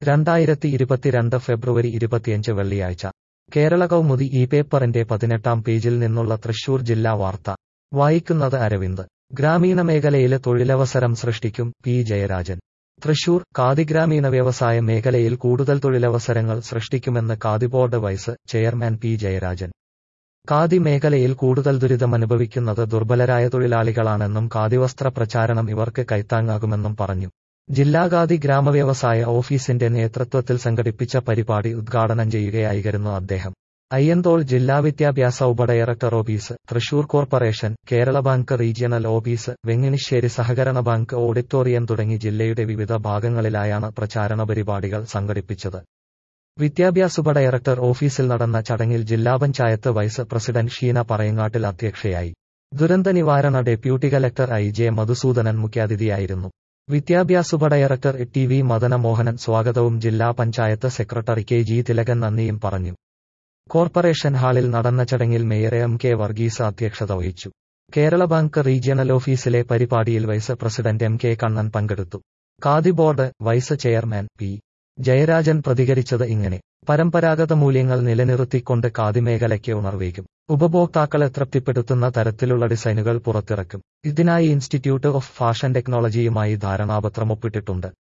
രണ്ടായിരത്തി ഇരുപത്തിരണ്ട് ഫെബ്രുവരി ഇരുപത്തിയഞ്ച് വെള്ളിയാഴ്ച കേരള കൗമുദി ഈ പേപ്പറിന്റെ പതിനെട്ടാം പേജിൽ നിന്നുള്ള തൃശൂർ ജില്ലാ വാർത്ത വായിക്കുന്നത് അരവിന്ദ് ഗ്രാമീണ മേഖലയില് തൊഴിലവസരം സൃഷ്ടിക്കും പി ജയരാജൻ തൃശൂർ ഖാദി ഗ്രാമീണ വ്യവസായ മേഖലയിൽ കൂടുതൽ തൊഴിലവസരങ്ങൾ സൃഷ്ടിക്കുമെന്ന് khadi board vice chairman P Jayarajan khadi മേഖലയിൽ കൂടുതൽ ദുരിതമനുഭവിക്കുന്നത് ദുർബലരായ തൊഴിലാളികളാണെന്നും ഖാദി വസ്ത്ര പ്രചാരണം ഇവർക്ക് കൈത്താങ്ങാകുമെന്നും പറഞ്ഞു ജില്ലാ ഖാദി ഗ്രാമവ്യവസായ ഓഫീസിന്റെ നേതൃത്വത്തിൽ സംഘടിപ്പിച്ച പരിപാടി ഉദ്ഘാടനം ചെയ്യുകയായിരുന്നു അദ്ദേഹം അയ്യന്തോൾ ജില്ലാ വിദ്യാഭ്യാസ ഉപഡയറക്ടർ office Thrissur corporation Kerala bank regional office Venginissery സഹകരണ ബാങ്ക് ഓഡിറ്റോറിയം തുടങ്ങി ജില്ലയുടെ വിവിധ ഭാഗങ്ങളിലായാണ് പ്രചാരണ പരിപാടികൾ സംഘടിപ്പിച്ചത് വിദ്യാഭ്യാസ ഉപഡയറക്ടർ ഓഫീസിൽ നടന്ന ചടങ്ങിൽ ജില്ലാ പഞ്ചായത്ത് വൈസ് പ്രസിഡന്റ് ഷീന പറയങ്ങാട്ടിൽ അധ്യക്ഷയായി ദുരന്ത നിവാരണ deputy collector I J Madhusoodanan മുഖ്യാതിഥിയായിരുന്നു വിദ്യാഭ്യാസ ഉപഡയറക്ടർ ടി വി മദനമോഹനൻ സ്വാഗതവും ജില്ലാ panchayat secretary K G Thilakan നന്ദിയും പറഞ്ഞു കോർപ്പറേഷൻ ഹാളിൽ നടന്ന ചടങ്ങിൽ മേയർ എം കെ വർഗീസ് അധ്യക്ഷത വഹിച്ചു കേരള ബാങ്ക് റീജിയണൽ ഓഫീസിലെ പരിപാടിയിൽ vice president M K Kannan പങ്കെടുത്തു khadi board vice chairman P Jayarajan പ്രതികരിച്ചത് ഇങ്ങനെ പരമ്പരാഗത മൂല്യങ്ങൾ നിലനിർത്തിക്കൊണ്ട് ഖാദി മേഖലയ്ക്ക് ഉണർവേകും ഉപഭോക്താക്കളെ തൃപ്തിപ്പെടുത്തുന്ന തരത്തിലുള്ള ഡിസൈനുകൾ പുറത്തിറക്കും ഇതിനായി ഇൻസ്റ്റിറ്റ്യൂട്ട് ഓഫ് ഫാഷൻ ടെക്നോളജിയുമായി ധാരണാപത്രം ഒപ്പിട്ടിട്ടുണ്ട്